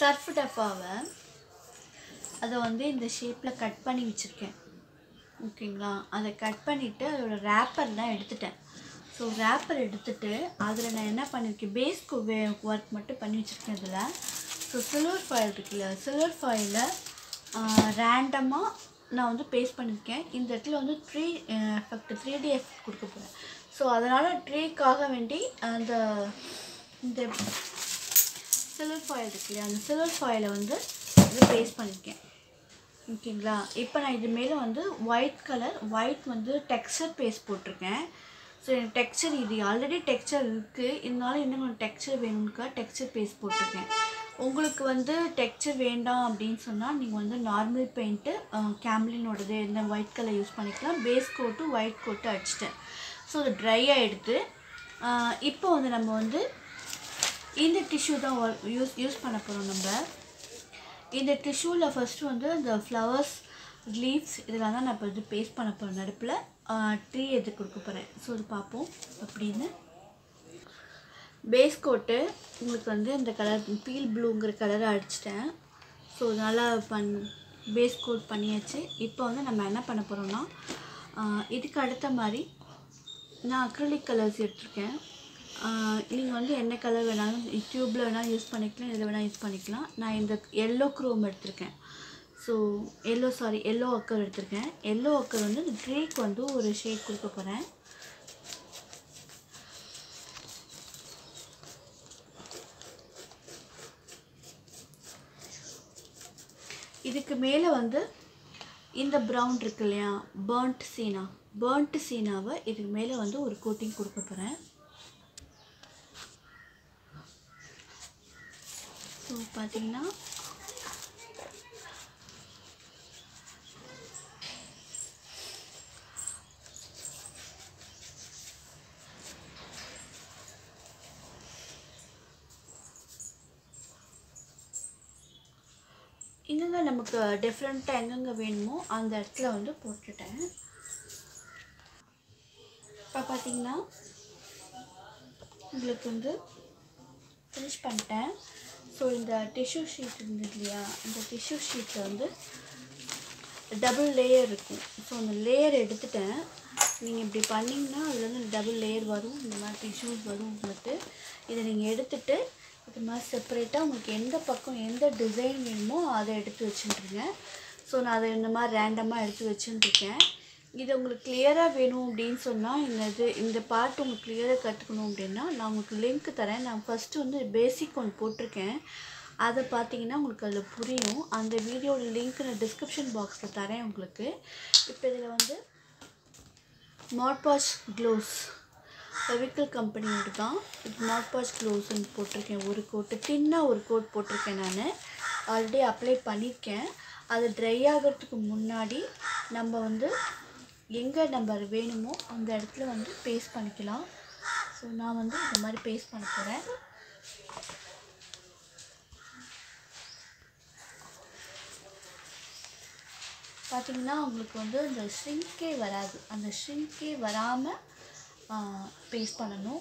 Surf டப்பாவை அதை வந்து இந்த ஷேப்பில் கட் பண்ணி வச்சுருக்கேன் ஓகேங்களா அதை கட் பண்ணிவிட்டு அதோட ரேப்பர்லாம் எடுத்துட்டேன் ஸோ ரேப்பர் எடுத்துட்டு அதில் நான் என்ன பண்ணியிருக்கேன் பேஸ்க்கு ஒர்க் மட்டும் பண்ணி வச்சுருக்கேன் இதில் ஸோ சில்வர் ஃபாயில் இருக்குல்ல சில்வர் ஃபாயிலில் ரேண்டமாக நான் வந்து பேஸ்ட் பண்ணியிருக்கேன் இந்த இடத்துல வந்து three effect three D effect கொடுக்க போகிறேன் ஸோ அதனால் ட்ரீக்காக வேண்டி அந்த இந்த சில்வர் ஃபாயில் இருக்கு இல்லையா அந்த சில்வர் ஃபாயிலை வந்து இது பேஸ்ட் பண்ணியிருக்கேன் ஓகேங்களா இப்போ நான் இது மேலே வந்து ஒயிட் கலர் ஒயிட் வந்து டெக்ஸ்சர் பேஸ்ட் போட்டிருக்கேன் ஸோ எனக்கு டெக்ஸ்சர் இது ஆல்ரெடி டெக்ஸ்சர் இருக்குது இருந்தாலும் இன்னும் கொஞ்சம் டெக்ஸ்சர் வேணும்னுக்கா டெக்ஸ்சர் பேஸ்ட் போட்டிருக்கேன் உங்களுக்கு வந்து டெக்ஸ்சர் வேண்டாம் அப்படின்னு சொன்னால் நீங்கள் வந்து நார்மல் பெயிண்ட்டு கேம்லினோடது இந்த ஒயிட் கலர் யூஸ் பண்ணிக்கலாம் பேஸ் கோட்டு ஒயிட் கோட்டு அடிச்சிட்டேன் ஸோ அது ட்ரை ஆகிடுது இப்போ வந்து நம்ம வந்து இந்த டிஷ்யூ தான் யூஸ் யூஸ் பண்ண போகிறோம் நம்ம இந்த டிஷ்யூவில் ஃபஸ்ட்டு வந்து இந்த ஃப்ளவர்ஸ் லீவ்ஸ் இதெல்லாம் தான் நான் இப்போ வந்து பேஸ்ட் பண்ண போகிறேன் நடுப்பில் ட்ரீ எது கொடுக்க போகிறேன் ஸோ இது பார்ப்போம் அப்படின்னு பேஸ் கோட்டு உங்களுக்கு வந்து இந்த கலர் பீல் ப்ளூங்கிற கலரை அடிச்சிட்டேன் ஸோ நல்லா பண் பேஸ் கோட் பண்ணியாச்சு இப்போ வந்து நம்ம என்ன பண்ண போகிறோம்னா இதுக்கு அடுத்த மாதிரி நான் அக்ரலிக் கலர்ஸ் எடுத்திருக்கேன் நீங்கள் வந்து என்ன கலர் வேணாலும் டியூப்பில் வேணாலும் யூஸ் பண்ணிக்கலாம் எது வேணால் யூஸ் பண்ணிக்கலாம் நான் இந்த எல்லோ க்ரோம் எடுத்திருக்கேன் so yellow sorry yellow ochre எடுத்திருக்கேன் எல்லோ அக்கர் வந்து இந்த ட்ரேக்கு வந்து ஒரு ஷேட் கொடுக்க போகிறேன் இதுக்கு மேலே வந்து இந்த ப்ரௌன் இருக்கு இல்லையா பேர்ன்ட் சீனா பேர்ன்ட் சீனாவை இதுக்கு மேலே வந்து ஒரு கோட்டிங் கொடுக்க போகிறேன் ஸோ பார்த்தீங்கன்னா எங்கெங்கே நமக்கு டிஃப்ரெண்ட்டாக எங்கெங்கே வேணுமோ அந்த இடத்துல வந்து போட்டுட்டேன் இப்போ பார்த்தீங்கன்னா உங்களுக்கு வந்து ஃபினிஷ் பண்ணிட்டேன் ஸோ இந்த டிஷ்யூ ஷீட் இருந்தது இல்லையா இந்த டிஷ்யூ ஷீட்டில் வந்து டபுள் லேயர் இருக்கும் ஸோ அந்த லேயர் எடுத்துட்டேன் நீங்கள் இப்படி பண்ணிங்கன்னா அதில் வந்து டபுள் லேயர் வரும் இந்த மாதிரி டிஷ்யூஸ் வரும் உங்களுக்கு இதை நீங்கள் எடுத்துட்டு இது மாதிரி செப்பரேட்டாக உங்களுக்கு எந்த பக்கம் எந்த டிசைன் வேணுமோ அதை எடுத்து வச்சுட்டுருங்க ஸோ நான் அதை இந்த மாதிரி ரேண்டமாக எடுத்து வச்சுட்டுருக்கேன் இது உங்களுக்கு கிளியராக வேணும் அப்படின்னு சொன்னால் இந்த இது இந்த பார்ட் உங்களுக்கு கிளியராக கற்றுக்கணும் அப்படின்னா நான் உங்களுக்கு லிங்க் தரேன் நான் ஃபஸ்ட்டு வந்து பேசிக் ஒன்று போட்டிருக்கேன் அதை பார்த்தீங்கன்னா உங்களுக்கு அதில் புரியும் அந்த வீடியோட லிங்க் நான் டிஸ்கிரிப்ஷன் பாக்ஸில் தரேன் உங்களுக்கு இப்போ இதில் வந்து மாட்பாஷ் க்ளோஸ் ஃபெவிக்கல் கம்பெனியோட தான் இது மாட்பாஷ் க்ளோஸ்ன்னு போட்டிருக்கேன் ஒரு கோட்டு தின்னாக ஒரு கோட் போட்டிருக்கேன் நான் ஆல்ரெடி அப்ளை பண்ணியிருக்கேன் அது ட்ரை ஆகிறதுக்கு முன்னாடி நம்ம வந்து எங்கே நம்ம வேணுமோ அந்த இடத்துல வந்து பேஸ்ட் பண்ணிக்கலாம் ஸோ நான் வந்து இந்த மாதிரி பேஸ்ட் பண்ண போகிறேன் பார்த்திங்கன்னா உங்களுக்கு வந்து அந்த ஷ்ரிங்கே வராது அந்த ஷ்ரிங்கே வராமல் பேஸ்ட் பண்ணணும்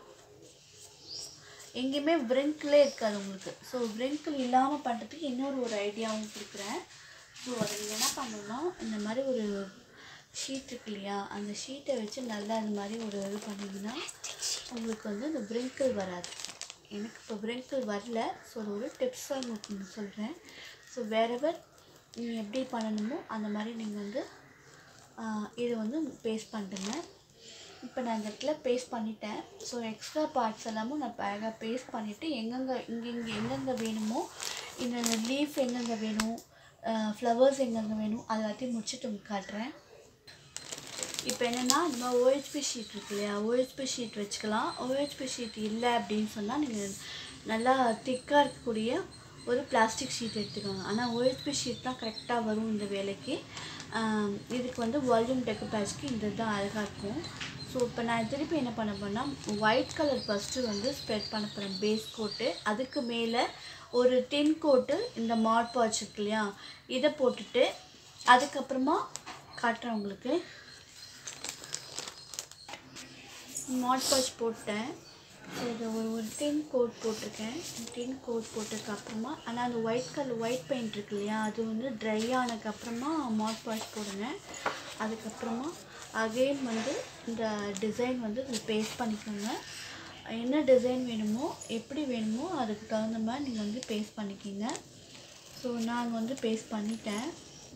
எங்கேயுமே விரிங்கிளே இருக்காது உங்களுக்கு ஸோ விரிங்கிள் இல்லாமல் பண்ணுறதுக்கு இன்னொரு ஒரு ஐடியாவும் கொடுக்குறேன் ஸோ அதை நீங்கள் என்ன பண்ணணும்னா இந்த மாதிரி ஒரு ஷீட் இருக்கு இல்லையா அந்த ஷீட்டை வச்சு நல்லா இந்த மாதிரி ஒரு இது பண்ணிங்கன்னா உங்களுக்கு வந்து இந்த விரிங்கிள் வராது எனக்கு இப்போ விரிங்கிள் வரல ஸோ அது ஒரு டிப்ஸாக உங்களுக்கு சொல்கிறேன் ஸோ வேறவர் நீங்கள் எப்படி பண்ணணுமோ அந்த மாதிரி நீங்கள் வந்து இதை வந்து பேஸ்ட் பண்ணுறேங்க இப்போ நான் இந்த இடத்துல பேஸ்ட் பண்ணிட்டேன் ஸோ எக்ஸ்ட்ரா பார்ட்ஸ் எல்லாமும் நான் அழகாக பேஸ்ட் பண்ணிவிட்டு எங்கெங்கே இங்கே இங்கே எங்கெங்கே வேணுமோ இந்த லீஃப் எங்கெங்கே வேணும் ஃப்ளவர்ஸ் எங்கெங்கே வேணும் அது எல்லாத்தையும் முடிச்சுட்டு உங்களுக்கு காட்டுறேன் இப்போ என்னென்னா இந்த மாதிரி ஓஹெச்பி ஷீட் இருக்கு இல்லையா ஓஹெச்பி ஷீட் வச்சுக்கலாம் ஓஹெச்பி ஷீட் இல்லை அப்படின்னு சொன்னால் நீங்கள் நல்லா திக்காக இருக்கக்கூடிய ஒரு பிளாஸ்டிக் ஷீட் எடுத்துக்கோங்க ஆனால் ஓஹெச்பி ஷீட் தான் கரெக்டாக வரும் இந்த வேலைக்கு ஆம், இதுக்கு வந்து வால்யூம் டெக்கபேஜ்க்கு இந்த தான் அழகாக இருக்கும் ஸோ இப்போ நான் திருப்பி என்ன பண்ண போனால் ஒயிட் கலர் ஃபஸ்ட்டு வந்து ஸ்ப்ரெட் பண்ண போகிறேன் பேஸ் கோட்டு அதுக்கு மேலே ஒரு டின் கோட்டு இந்த மாட் பாட்ச் இருக்கு இல்லையா இதை போட்டுட்டு அதுக்கப்புறமா காட்டுறேன் உங்களுக்கு மாட் பாட்ச் போட்டேன் ஸோ இது ஒரு ஒரு டின் கோட் போட்டிருக்கேன் டின் கோட் போட்டதுக்கு அப்புறமா ஆனால் அந்த ஒயிட் கலர் ஒயிட் பெயிண்ட் இருக்கு இல்லையா அது வந்து ட்ரை ஆனதுக்கப்புறமா மாட் வாஷ் போடுங்க அதுக்கப்புறமா அகெயின் வந்து இந்த டிசைன் வந்து இதில் பேஸ்ட் பண்ணிக்கோங்க என்ன டிசைன் வேணுமோ எப்படி வேணுமோ அதுக்கு தகுந்த மாதிரி நீங்கள் வந்து பேஸ்ட் பண்ணிக்கிங்க ஸோ நான் வந்து பேஸ்ட் பண்ணிட்டேன்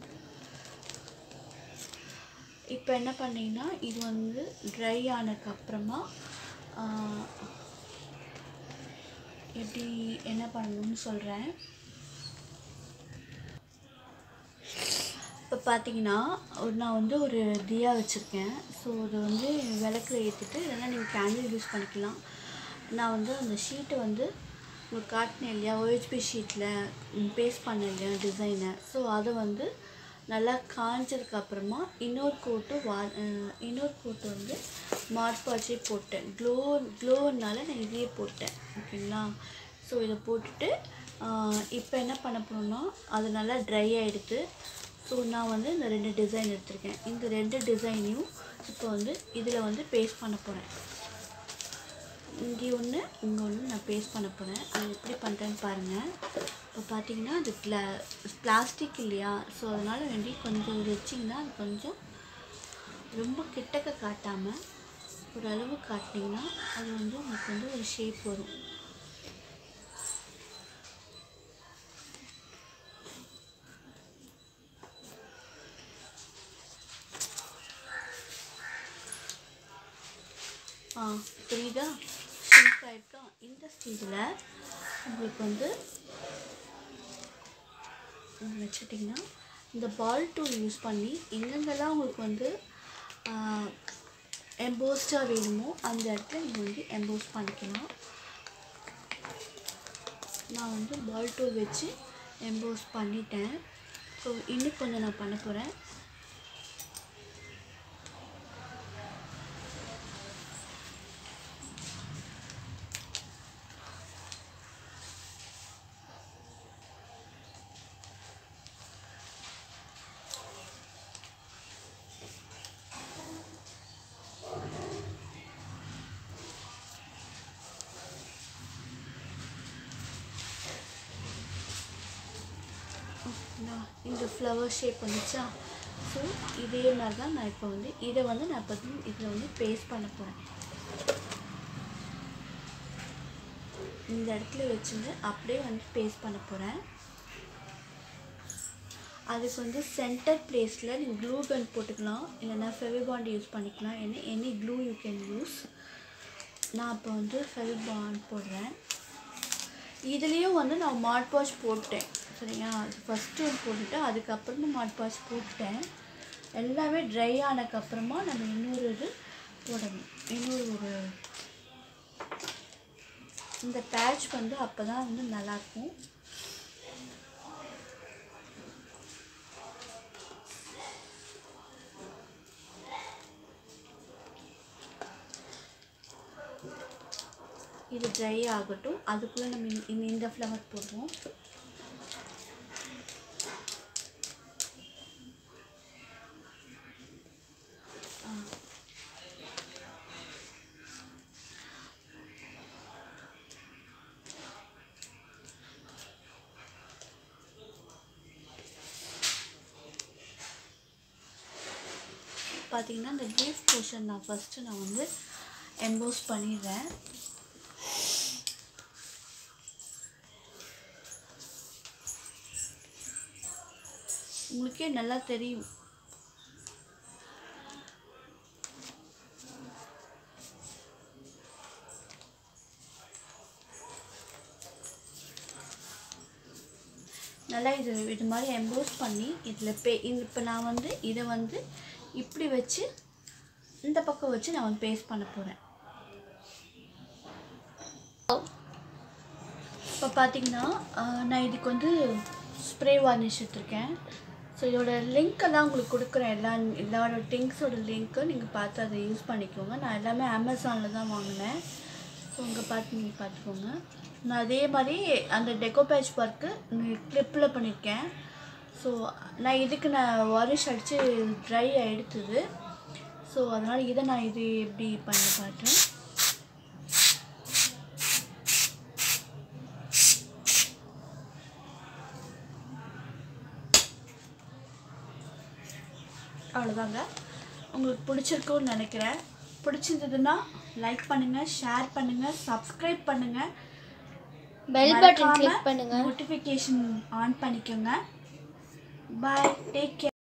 இப்போ என்ன பண்ணீங்கன்னா இது வந்து ட்ரை ஆனதுக்கப்புறமா எப்படி என்ன பண்ணணும்னு சொல்கிறேன் இப்போ பார்த்தீங்கன்னா ஒரு நான் வந்து ஒரு தியா வச்சுருக்கேன் ஸோ அது வந்து விளக்கில் ஏற்றிட்டு இல்லைன்னா நீங்கள் கேண்டில் யூஸ் பண்ணிக்கலாம் நான் வந்து அந்த ஷீட்டை வந்து உங்களுக்கு காட்டினேன் இல்லையா ஓஹெச்பி ஷீட்டில் பேஸ்ட் பண்ணேன் இல்லையா டிசைனை ஸோ அதை வந்து நல்லா காஞ்சதுக்கு அப்புறமா இன்னொரு கோட்டு வா அஹ் இன்னொரு கோட்டு வந்து மார்க் வாட்சே போட்டேன் க்ளோ க்ளோனால நான் இதையே போட்டேன் ஓகேங்களா ஸோ இதை போட்டுட்டு இப்போ என்ன பண்ண போகிறோம்னா அது நல்லா ட்ரை ஆகிடுது ஸோ நான் வந்து இந்த ரெண்டு டிசைன் எடுத்திருக்கேன் இந்த ரெண்டு டிசைனையும் இப்போ வந்து இதில் வந்து பேஸ்ட் பண்ண போகிறேன் இங்கே ஒன்று இங்கே ஒன்று நான் பேஸ்ட் பண்ண போகிறேன் அது எப்படி பண்ணுறேன்னு பாருங்கள் இப்போ பார்த்தீங்கன்னா அது பிளா பிளாஸ்டிக் இல்லையா ஸோ அதனால் வேண்டி கொஞ்சம் வச்சிங்கன்னா அது கொஞ்சம் ரொம்ப கிட்டக்க காட்டாமல் ஓரளவு காட்டினீங்கன்னா அது வந்து உங்களுக்கு வந்து ஒரு ஷேப் வரும் ஆ புரியுதா ஷிங்க் ஆகிருக்கா இந்த ஸ்டேஜில் உங்களுக்கு வந்து இங்க வச்சுட்டிங்கன்னா இந்த பால் டூல் யூஸ் பண்ணி எங்கெங்கெல்லாம் உங்களுக்கு வந்து எம்போஸ்டாக வேணுமோ அந்த இடத்துல நீங்கள் வந்து எம்போஸ் பண்ணிக்கலாம் நான் வந்து பால் டூல் வச்சு எம்போஸ் பண்ணிட்டேன் ஸோ இன்னும் கொஞ்சம் நான் பண்ண போகிறேன் நான் இந்த ஃப்ளவர் ஷேப் வந்துச்சா ஸோ இதே மாதிரி தான் நான் இப்போ வந்து இதை வந்து நான் இப்போ வந்து இதில் வந்து பேஸ்ட் பண்ண போகிறேன் இந்த இடத்துல வச்சுட்டு அப்படியே வந்து பேஸ்ட் பண்ண போகிறேன் அதுக்கு வந்து சென்டர் பிளேஸில் நீங்கள் க்ளூ கன் போட்டுக்கலாம் இல்லைன்னா ஃபெவிபாண்ட் யூஸ் பண்ணிக்கலாம் any any glue you can use நான் இப்போ வந்து ஃபெவிபாண்ட் போடுறேன் இதுலேயும் வந்து நான் மாட் வாஷ் போட்டேன் சரியா அது ஃபஸ்ட்டு போட்டுட்டு அதுக்கப்புறமா மாட் வாஷ் போட்டேன் எல்லாமே ட்ரை ஆனதுக்கப்புறமா நம்ம இன்னொரு இது போடணும் இன்னொரு ஒரு இந்த பேட்ச் வந்து அப்போ தான் வந்து நல்லாயிருக்கும் இது ட்ரை ஆகட்டும் அதுக்குள்ளே நம்ம இந்த- இந்த இந்த ஃப்ளவர் போடுவோம் ஆ. பார்த்தீங்கன்னா இந்த லீஃப் போர்ஷன் நான் ஃபஸ்ட்டு நான் வந்து எம்போஸ் பண்ணிடுறேன் உங்களுக்கே நல்லா தெரியும் நல்லா இது இது மாதிரி எம்போஸ் பண்ணி இதில் பே இப்போ நான் வந்து இதை வந்து இப்படி வச்சு இந்த பக்கம் வச்சு நான் வந்து பேஸ்ட் பண்ண போகிறேன் இப்போ பார்த்தீங்கன்னா ஆஹ், நான் இதுக்கு வந்து ஸ்ப்ரே வார்னிஷ் எடுத்திருக்கேன் ஸோ இதோட லிங்க்கெல்லாம் உங்களுக்கு கொடுக்குறேன் எல்லா எல்லாரோட திங்ஸோட லிங்க்கு நீங்கள் பார்த்து அதை யூஸ் பண்ணிக்கோங்க நான் எல்லாமே அமேசானில் தான் வாங்கினேன் ஸோ உங்கள் பார்த்து நீங்கள் பார்த்துக்கோங்க நான் அதே மாதிரி அந்த டெக்கோ பேட்ச் ஒர்க்கு கிளிப்பில் பண்ணியிருக்கேன் ஸோ நான் இதுக்கு நான் வாரிஷ் அடித்து ட்ரை எடுத்தது ஸோ அதனால் இதை நான் இது எப்படி பண்ணி காட்டுறேன் அவ்வளோதாங்க உங்களுக்கு பிடிச்சிருக்கும்னு நினைக்கிறேன் பிடிச்சிருந்ததுன்னா லைக் பண்ணுங்கள் ஷேர் பண்ணுங்கள் சப்ஸ்கிரைப் பண்ணுங்கள் பெல் பட்டன் கிளிக் பண்ணுங்க நோட்டிஃபிகேஷன் ஆன் பண்ணிக்கோங்க பாய் டேக் கேர்